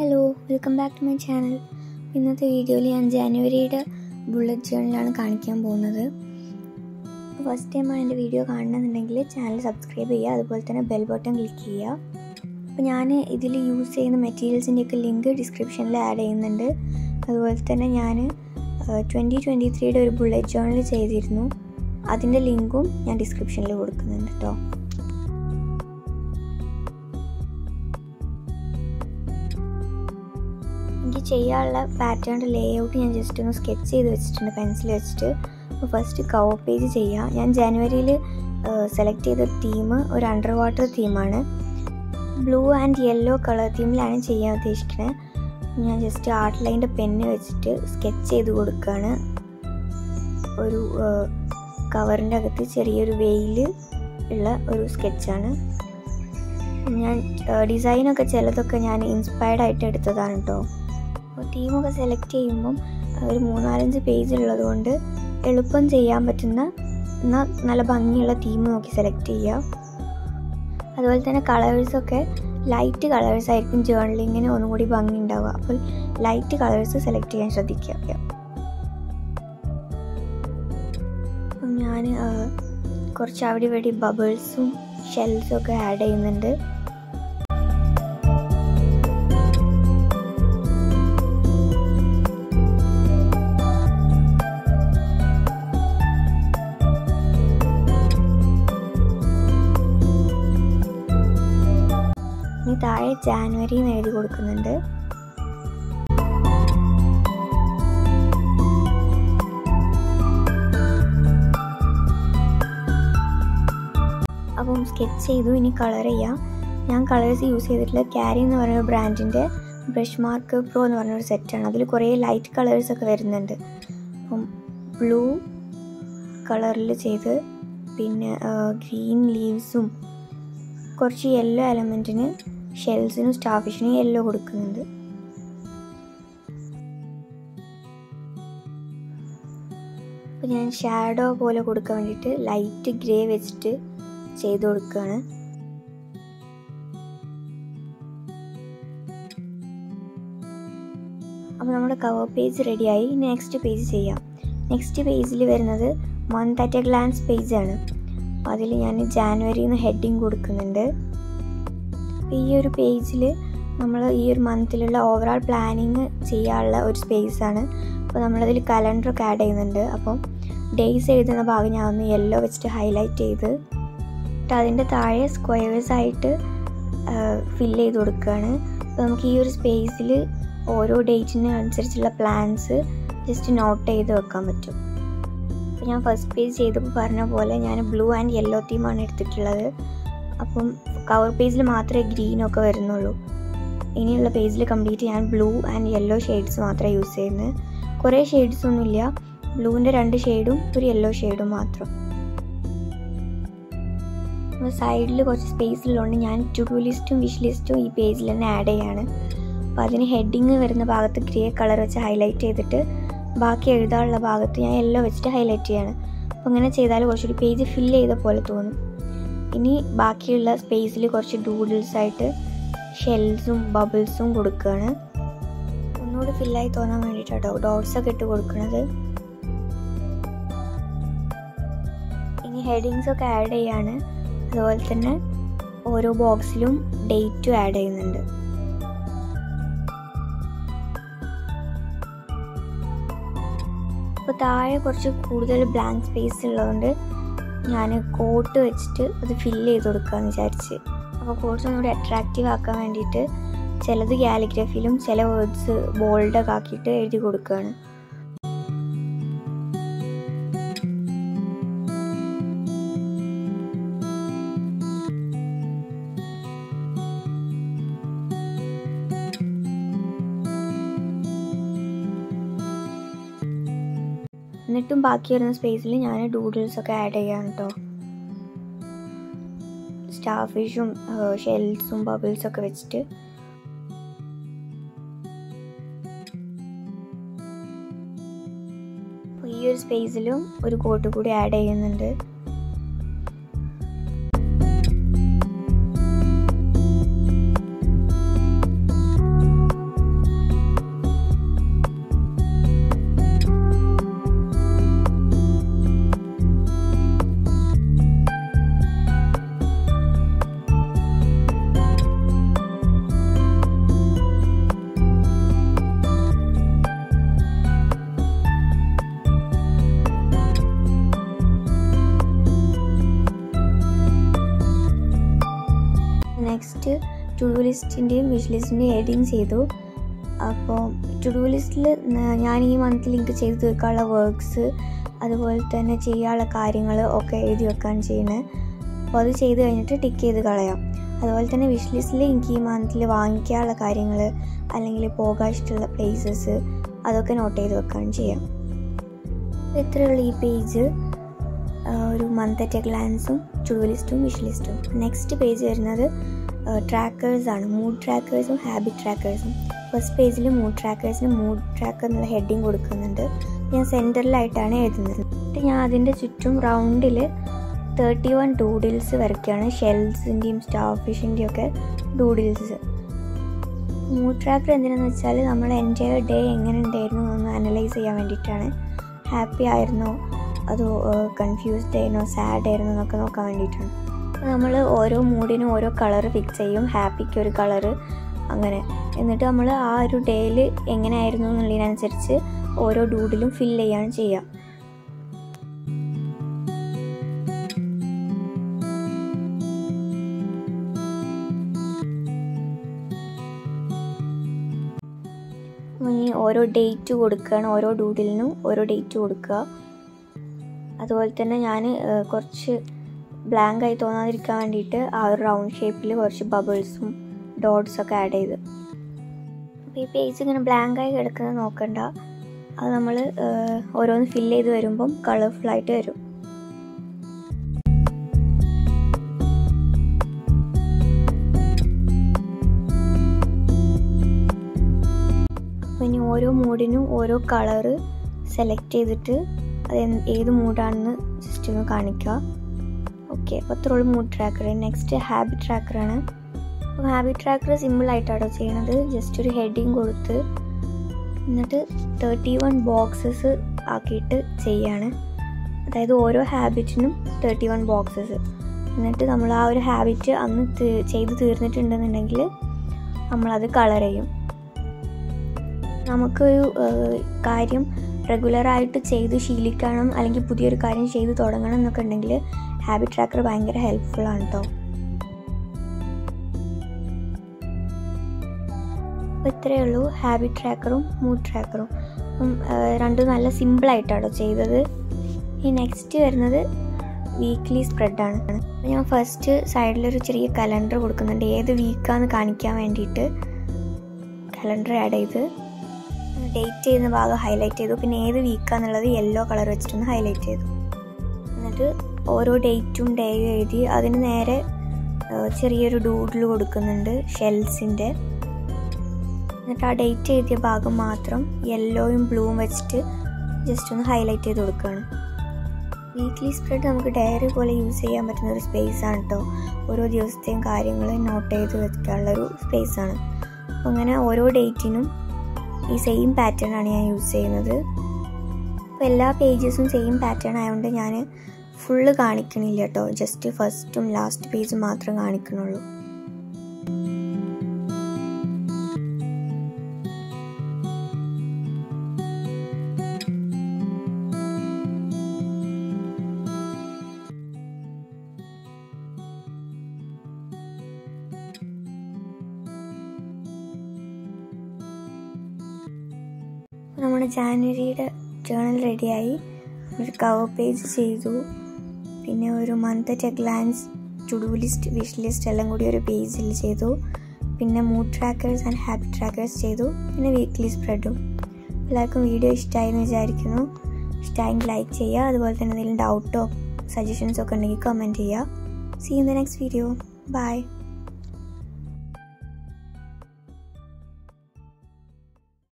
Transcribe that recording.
hello welcome back to my channel ഇന്നത്തെ വീഡിയോയിൽ ഞാൻ ജനുവരിയുടെ ബുള്ളറ്റ് ജേണലാണ് കാണിക്കാൻ പോകുന്നത് ഫസ്റ്റ് ടൈമാണ് എൻ്റെ വീഡിയോ കാണണമെന്നുണ്ടെങ്കിൽ ചാനൽ സബ്സ്ക്രൈബ് ചെയ്യുക അതുപോലെ തന്നെ ബെൽ ബട്ടൺ ക്ലിക്ക് ചെയ്യുക അപ്പോൾ ഞാൻ ഇതിൽ യൂസ് ചെയ്യുന്ന മെറ്റീരിയൽസിൻ്റെയൊക്കെ ലിങ്ക് ഡിസ്ക്രിപ്ഷനിൽ ആഡ് ചെയ്യുന്നുണ്ട് അതുപോലെ തന്നെ ഞാൻ ട്വൻറ്റി ട്വൻറ്റി ത്രീയുടെ ഒരു ബുള്ളറ്റ് ജേണൽ ചെയ്തിരുന്നു അതിൻ്റെ ലിങ്കും ഞാൻ ഡിസ്ക്രിപ്ഷനിൽ കൊടുക്കുന്നുണ്ട് കേട്ടോ എനിക്ക് ചെയ്യാനുള്ള പാറ്റേണിൻ്റെ ലേ ഔട്ട് ഞാൻ ജസ്റ്റ് ഒന്ന് സ്കെച്ച് ചെയ്ത് വെച്ചിട്ടുണ്ട് പെൻസിൽ വെച്ചിട്ട് അപ്പോൾ ഫസ്റ്റ് കവർ പേജ് ചെയ്യാം ഞാൻ ജനുവരിയിൽ സെലക്ട് ചെയ്ത തീം ഒരു അണ്ടർ വാട്ടർ തീമാണ് ബ്ലൂ ആൻഡ് യെല്ലോ കളർ തീമിലാണ് ചെയ്യാൻ ഉദ്ദേശിക്കുന്നത് ഞാൻ ജസ്റ്റ് ആർട്ട് ലൈൻ്റെ പെന്ന് വെച്ചിട്ട് സ്കെച്ച് ചെയ്ത് കൊടുക്കുകയാണ് ഒരു കവറിൻ്റെ അകത്ത് ചെറിയൊരു വെയിൽ ഉള്ള ഒരു സ്കെച്ചാണ് ഞാൻ ഡിസൈനൊക്കെ ചിലതൊക്കെ ഞാൻ ഇൻസ്പയർഡ് ആയിട്ട് എടുത്തതാണ് കേട്ടോ അപ്പോൾ തീമൊക്കെ സെലക്ട് ചെയ്യുമ്പം ഒരു മൂന്നാലഞ്ച് പേജ് ഉള്ളത് കൊണ്ട് എളുപ്പം ചെയ്യാൻ പറ്റുന്ന എന്നാൽ നല്ല ഭംഗിയുള്ള തീം നോക്കി സെലക്ട് ചെയ്യുക അതുപോലെ തന്നെ കളേഴ്സൊക്കെ ലൈറ്റ് കളേഴ്സ് ആയിരിക്കും ജേർണലിങ്ങിന് ഒന്നും കൂടി ഭംഗി ഉണ്ടാവുക അപ്പോൾ ലൈറ്റ് കളേഴ്സ് സെലക്ട് ചെയ്യാൻ ശ്രദ്ധിക്കുക ഞാൻ കുറച്ച് അവിടെ ഇവിടെ ബബിൾസും ഷെൽസും ഒക്കെ ആഡ് ചെയ്യുന്നുണ്ട് ഇനി താഴെ ജാനുവരി എന്ന് എഴുതി കൊടുക്കുന്നുണ്ട് അപ്പം സ്കെച്ച് ചെയ്തു ഇനി കളർ ചെയ്യാം ഞാൻ കളേഴ്സ് യൂസ് ചെയ്തിട്ടുള്ള ക്യാരി എന്ന് പറയുന്ന ബ്രാൻഡിൻ്റെ ബ്രഷ് മാർക്ക് പ്രോ എന്ന് പറഞ്ഞൊരു സെറ്റാണ് അതിൽ കുറേ ലൈറ്റ് കളേഴ്സൊക്കെ വരുന്നുണ്ട് അപ്പം ബ്ലൂ കളറിൽ ചെയ്ത് പിന്നെ ഗ്രീൻ ലീവ്സും കുറച്ച് യെല്ലോ എലമെൻറ്റിന് ഷെൽസിനും സ്റ്റാഫിഷിനും യെല്ലോ കൊടുക്കുന്നുണ്ട് അപ്പോൾ ഞാൻ ഷാഡോ പോലെ കൊടുക്കാൻ വേണ്ടിയിട്ട് ലൈറ്റ് ഗ്രേ വെച്ചിട്ട് ചെയ്ത് കൊടുക്കുകയാണ് അപ്പോൾ നമ്മുടെ കവർ പേജ് റെഡിയായി നെക്സ്റ്റ് പേജ് ചെയ്യാം നെക്സ്റ്റ് പേജിൽ വരുന്നത് മന്ത് അറ്റ് എ ഗ്ലാൻസ് പേജാണ് അതിൽ ഞാൻ ജാനുവരി എന്ന് ഹെഡിങ് കൊടുക്കുന്നുണ്ട് ഈ ഒരു പേജിൽ നമ്മൾ ഈ ഒരു മന്തിലുള്ള ഓവറോൾ പ്ലാനിങ് ചെയ്യാനുള്ള ഒരു സ്പേസാണ് അപ്പോൾ നമ്മളതിൽ കലണ്ടറൊക്കെ ആഡ് ചെയ്യുന്നുണ്ട് അപ്പം ഡേയ്സ് എഴുതുന്ന ഭാഗം ഞാൻ ഒന്ന് യെല്ലോ വെച്ചിട്ട് ഹൈലൈറ്റ് ചെയ്ത് എന്നിട്ട് അതിൻ്റെ താഴെ സ്ക്വയേഴ്സ് ആയിട്ട് ഫില്ല് ചെയ്ത് കൊടുക്കുകയാണ് അപ്പോൾ നമുക്ക് ഈ ഒരു സ്പേസിൽ ഓരോ ഡേറ്റിന് അനുസരിച്ചുള്ള പ്ലാൻസ് ജസ്റ്റ് നോട്ട് ചെയ്ത് വെക്കാൻ പറ്റും അപ്പോൾ ഞാൻ ഫസ്റ്റ് പേജ് ചെയ്തപ്പോൾ പറഞ്ഞ പോലെ ഞാൻ ബ്ലൂ ആൻഡ് യെല്ലോ തീമാണ് എടുത്തിട്ടുള്ളത് അപ്പം കവർ പേജിൽ മാത്രമേ ഗ്രീനൊക്കെ വരുന്നുള്ളൂ ഇനിയുള്ള പേജിൽ കംപ്ലീറ്റ് ഞാൻ ബ്ലൂ ആൻഡ് യെല്ലോ ഷെയ്ഡ്സ് മാത്രമേ യൂസ് ചെയ്യുന്നത് കുറേ ഷെയ്ഡ്സ് ഒന്നുമില്ല ബ്ലൂവിൻ്റെ രണ്ട് ഷെയ്ഡും ഒരു യെല്ലോ ഷെയ്ഡും മാത്രം സൈഡിൽ കുറച്ച് സ്പേസ് ഉള്ളതുകൊണ്ട് ഞാൻ ടു ഡു ലിസ്റ്റും വിഷ് ലിസ്റ്റും ഈ പേജിൽ തന്നെ ആഡ് ചെയ്യാണ് അപ്പോൾ അതിന് ഹെഡിങ് വരുന്ന ഭാഗത്ത് ഗ്രേ കളർ വെച്ച് ഹൈലൈറ്റ് ചെയ്തിട്ട് ബാക്കി എഴുതാനുള്ള ഭാഗത്ത് ഞാൻ യെല്ലോ വെച്ചിട്ട് ഹൈലൈറ്റ് ചെയ്യാണ് അപ്പോൾ അങ്ങനെ ചെയ്താൽ കുറച്ചൊരു പേജ് ഫില്ല് ചെയ്ത പോലെ തോന്നും ഇനി ബാക്കിയുള്ള സ്പേസിൽ കുറച്ച് ഡൂഡിൽസ് ആയിട്ട് ഷെൽസും ബബിൾസും കൊടുക്കുകയാണ് ഒന്നുകൂടി ഫില്ലായി തോന്നാൻ വേണ്ടിയിട്ടാണ് ഡോട്ട്സ് ഒക്കെ ഇട്ട് കൊടുക്കുന്നത് ഇനി ഹെഡിങ്സ് ഒക്കെ ആഡ് ചെയ്യാണ് അതുപോലെ തന്നെ ഓരോ ബോക്സിലും ഡേറ്റും ആഡ് ചെയ്യുന്നുണ്ട് അപ്പോൾ താഴെ കുറച്ച് കൂടുതൽ ബ്ലാങ്ക് സ്പേസ് ഉള്ളതുകൊണ്ട് ഞാൻ കോട്ട് വെച്ചിട്ട് അത് ഫില്ല് ചെയ്ത് കൊടുക്കാമെന്ന് വിചാരിച്ച് അപ്പോൾ കോട്ട്സ് ഒന്നുകൂടി അട്രാക്റ്റീവ് ആക്കാൻ വേണ്ടിയിട്ട് ചിലത് കാലിഗ്രഫിയിലും ചില വേർഡ്സ് ബോൾഡൊക്കെ ആക്കിയിട്ട് എഴുതി കൊടുക്കുകയാണ് എന്നിട്ടും ബാക്കി വരുന്ന സ്പേസിൽ ഞാൻ ഡൂഡിൽസ് ഒക്കെ ആഡ് ചെയ്യാൻ കേട്ടോ സ്റ്റാർ ഫിഷും ഷെൽസും ബബിൾസും ഒക്കെ വെച്ചിട്ട് ഈ ഒരു സ്പേസിലും ഒരു കോട്ട് കൂടി ആഡ് ചെയ്യുന്നുണ്ട് ടു ഡു ലിസ്റ്റിൻ്റെയും വിഷ് ലിസ്റ്റിൻ്റെയും ഹെഡിങ് ചെയ്തു അപ്പോൾ ടു ഡു ലിസ്റ്റിൽ ഞാൻ ഈ മന്തിൽ എനിക്ക് ചെയ്ത് തീർക്കാനുള്ള വർക്ക്സ് അതുപോലെ തന്നെ ചെയ്യാനുള്ള കാര്യങ്ങൾ ഒക്കെ എഴുതി വെക്കാൻ ചെയ്യണേ അപ്പോൾ അത് ചെയ്ത് കഴിഞ്ഞിട്ട് ടിക്ക് ചെയ്ത് കളയാം അതുപോലെ തന്നെ വിഷ് ലിസ്റ്റിൽ എനിക്ക് ഈ മന്തിൽ വാങ്ങിക്കാനുള്ള കാര്യങ്ങൾ അല്ലെങ്കിൽ പോകാൻ ഇഷ്ടമുള്ള പ്ലേസസ് അതൊക്കെ നോട്ട് ചെയ്ത് വെക്കാൻ ചെയ്യാം ഇത്രയുള്ള ഈ പേജ് ഒരു മന്ത് അറ്റ് എ ഗ്ലാൻസും ടു ലിസ്റ്റും വിഷ് ലിസ്റ്റും നെക്സ്റ്റ് പേജ് വരുന്നത് ട്രാക്കേഴ്സാണ് മൂഡ് ട്രാക്കേഴ്സും ഹാബിറ്റ് ട്രാക്കേഴ്സും ഫസ്റ്റ് പേജിൽ മൂഡ് ട്രാക്കേഴ്സിന് മൂഡ് ട്രാക്കർ എന്നുള്ള ഹെഡിങ് കൊടുക്കുന്നുണ്ട് ഞാൻ സെൻറ്ററിലായിട്ടാണ് എഴുതുന്നത് എന്നിട്ട് ഞാൻ അതിൻ്റെ ചുറ്റും റൗണ്ടിൽ തേർട്ടി വൺ ഡൂഡിൽസ് വരയ്ക്കുകയാണ് ഷെൽസിൻ്റെയും സ്റ്റാർ ഫിഷിൻ്റെയും ഒക്കെ ഡൂഡിൽസ് മൂഡ് ട്രാക്കർ എന്തിനാന്ന് വെച്ചാൽ നമ്മൾ എൻ്റെ ഡേ എങ്ങനെ ഉണ്ടായിരുന്നു എന്ന് അനലൈസ് ചെയ്യാൻ വേണ്ടിയിട്ടാണ് ഹാപ്പി ആയിരുന്നോ അതോ കൺഫ്യൂസ്ഡ് ആയിരുന്നോ സാഡ് ആയിരുന്നോ എന്നൊക്കെ നോക്കാൻ വേണ്ടിയിട്ടാണ് നമ്മൾ ഓരോ മൂഡിനും ഓരോ കളർ ഫിക്സ് ചെയ്യും ഹാപ്പിക്ക് ഒരു കളറ് അങ്ങനെ എന്നിട്ട് നമ്മൾ ആ ഒരു ഡേയിൽ എങ്ങനെയായിരുന്നു എന്നുള്ളതിനനുസരിച്ച് ഓരോ ഡൂഡിലും ഫില്ല് ചെയ്യാണ് ചെയ്യുക ഇനി ഓരോ ഡേറ്റ് കൊടുക്കുകയാണ് ഓരോ ഡൂഡിലിനും ഓരോ ഡേറ്റ് കൊടുക്കുക അതുപോലെ തന്നെ ഞാൻ കുറച്ച് ബ്ലാങ്ക് ആയി തോന്നാതിരിക്കാൻ വേണ്ടിയിട്ട് ആ ഒരു റൗണ്ട് ഷേപ്പിൽ കുറച്ച് ബബിൾസും ഡോട്ട്സ് ഒക്കെ ആഡ് ചെയ്ത് അപ്പോൾ ഈ പേജ് ഇങ്ങനെ ബ്ലാങ്ക് ആയി കിടക്കുന്നത് നോക്കണ്ട അത് നമ്മൾ ഓരോന്ന് ഫില്ല് ചെയ്ത് വരുമ്പം കളർഫുള്ളായിട്ട് വരും അപ്പോൾ ഇനി ഓരോ മൂഡിനും ഓരോ കളറ് സെലക്ട് ചെയ്തിട്ട് അത് ഏത് മൂഡാണെന്ന് ജസ്റ്റ് ഒന്ന് കാണിക്കുക ഓക്കെ അപ്പോൾ അത്രയുള്ള മൂഡ് ട്രാക്കർ നെക്സ്റ്റ് ഹാബിറ്റ് ട്രാക്കറാണ് അപ്പോൾ ഹാബിറ്റ് ട്രാക്കർ സിമ്പിളായിട്ടാണോ ചെയ്യണത് ജസ്റ്റ് ഒരു ഹെഡിങ് കൊടുത്ത് എന്നിട്ട് തേർട്ടി വൺ ബോക്സസ് ആക്കിയിട്ട് ചെയ്യാണ് അതായത് ഓരോ ഹാബിറ്റിനും തേർട്ടി വൺ ബോക്സസ് എന്നിട്ട് നമ്മൾ ആ ഒരു ഹാബിറ്റ് അന്ന് ചെയ്ത് തീർന്നിട്ടുണ്ടെന്നുണ്ടെങ്കിൽ നമ്മളത് കളർ ചെയ്യും നമുക്കൊരു കാര്യം റെഗുലറായിട്ട് ചെയ്ത് ശീലിക്കണം അല്ലെങ്കിൽ പുതിയൊരു കാര്യം ചെയ്ത് തുടങ്ങണം എന്നൊക്കെ ഉണ്ടെങ്കിൽ ഹാബിറ്റ് ട്രാക്കർ ഭയങ്കര ഹെൽപ്ഫുൾ ആണ് കേട്ടോ അപ്പോൾ ഇത്രയേ ഉള്ളൂ ഹാബിറ്റ് ട്രാക്കറും മൂഡ് ട്രാക്കറും അപ്പം രണ്ടും നല്ല സിമ്പിളായിട്ടാണോ ചെയ്തത് ഈ നെക്സ്റ്റ് വരുന്നത് വീക്ക്ലി സ്പ്രെഡാണ് ഞാൻ ഫസ്റ്റ് സൈഡിലൊരു ചെറിയ കലണ്ടർ കൊടുക്കുന്നുണ്ട് ഏത് വീക്കാന്ന് കാണിക്കാൻ വേണ്ടിയിട്ട് കലണ്ടർ ആഡ് ചെയ്ത് ഡേറ്റ് ചെയ്യുന്ന ഭാഗം ഹൈലൈറ്റ് ചെയ്തു പിന്നെ ഏത് വീക്കാന്നുള്ളത് യെല്ലോ കളർ വെച്ചിട്ടൊന്ന് ഹൈലൈറ്റ് ചെയ്തു എന്നിട്ട് ഓരോ ഡേറ്റും ഡേയും എഴുതി അതിന് നേരെ ചെറിയൊരു ഡൂഡിൽ കൊടുക്കുന്നുണ്ട് ഷെൽസിൻ്റെ എന്നിട്ട് ആ ഡേറ്റ് എഴുതിയ ഭാഗം മാത്രം യെല്ലോയും ബ്ലൂവും വെച്ചിട്ട് ജസ്റ്റ് ഒന്ന് ഹൈലൈറ്റ് ചെയ്ത് കൊടുക്കുകയാണ് വീക്ക്ലി സ്പ്രെഡ് നമുക്ക് ഡയറി പോലെ യൂസ് ചെയ്യാൻ പറ്റുന്ന ഒരു സ്പേസ് ആണ് കേട്ടോ ഓരോ ദിവസത്തെയും കാര്യങ്ങൾ നോട്ട് ചെയ്ത് വെക്കാനുള്ളൊരു സ്പേസ് ആണ് അപ്പോൾ അങ്ങനെ ഓരോ ഡേറ്റിനും ഈ സെയിം പാറ്റേൺ ആണ് ഞാൻ യൂസ് ചെയ്യുന്നത് അപ്പോൾ എല്ലാ പേജസും സെയിം പാറ്റേൺ ആയതുകൊണ്ട് ഞാൻ ഫുള്ള് കാണിക്കണില്ല കേട്ടോ ജസ്റ്റ് ഫസ്റ്റും ലാസ്റ്റ് പേജും മാത്രം കാണിക്കണുള്ളൂ നമ്മുടെ ജാനുവരിയുടെ ജേണൽ റെഡിയായി ഒരു കവർ പേജ് ചെയ്തു പിന്നെ ഒരു month at a glance to do list wish list എല്ലാം കൂടി ഒരു പേജിൽ ചെയ്തു പിന്നെ mood trackers and habit trackers ചെയ്തു പിന്നെ വീക്ക്ലി സ്പ്രെഡും എല്ലാവർക്കും വീഡിയോ ഇഷ്ടമായി എന്ന് വിചാരിക്കുന്നു ഇഷ്ടമായെങ്കിൽ ലൈക്ക് ചെയ്യുക അതുപോലെ തന്നെ എന്തെങ്കിലും ഡൗട്ടോ സജഷൻസോ ഒക്കെ ഉണ്ടെങ്കിൽ കമൻറ്റ് ചെയ്യുക see in the next video by